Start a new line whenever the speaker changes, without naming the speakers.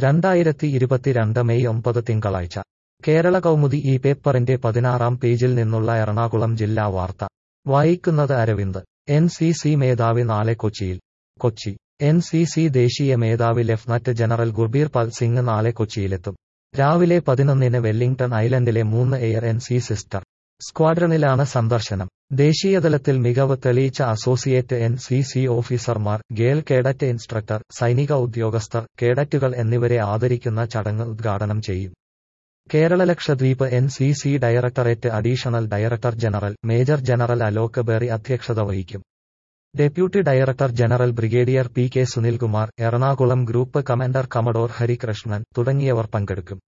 രണ്ടായിരത്തി ഇരുപത്തിരണ്ട് മെയ് ഒമ്പത് തിങ്കളാഴ്ച കേരള കൗമുദി ഈ പേപ്പറിന്റെ പതിനാറാം പേജിൽ നിന്നുള്ള എറണാകുളം ജില്ലാ വാർത്ത വായിക്കുന്നത് അരവിന്ദ് എൻ സി സി മേധാവി നാളെ കൊച്ചിയിൽ കൊച്ചി എൻ സി സി ദേശീയ മേധാവി ലഫ്റ്റനന്റ് ജനറൽ ഗുർബീർ പാൽ സിംഗ് നാളെ കൊച്ചിയിലെത്തും രാവിലെ പതിനൊന്നിന് വെല്ലിംഗ്ടൺ ഐലൻഡിലെ മൂന്ന് എയർ എൻ സി സിസ്റ്റർ സ്ക്വാഡ്രണിലാണ് സന്ദർശനം ദേശീയതലത്തിൽ മികവ് തെളിയിച്ച അസോസിയേറ്റ് എൻ സി സി ഓഫീസർമാർ ഗേൾ കേഡറ്റ് ഇൻസ്ട്രക്ടർ സൈനിക ഉദ്യോഗസ്ഥർ കേഡറ്റുകൾ എന്നിവരെ ആദരിക്കുന്ന ചടങ്ങ് ഉദ്ഘാടനം ചെയ്യും Kerala Lakshadweep N C C directorate additional director general major general Alok Berry അധ്യക്ഷത വഹിക്കും deputy director general brigadier P K Sunilkumar Ernakulam group commander commodore Harikrishnan തുടങ്ങിയവർ പങ്കെടുക്കും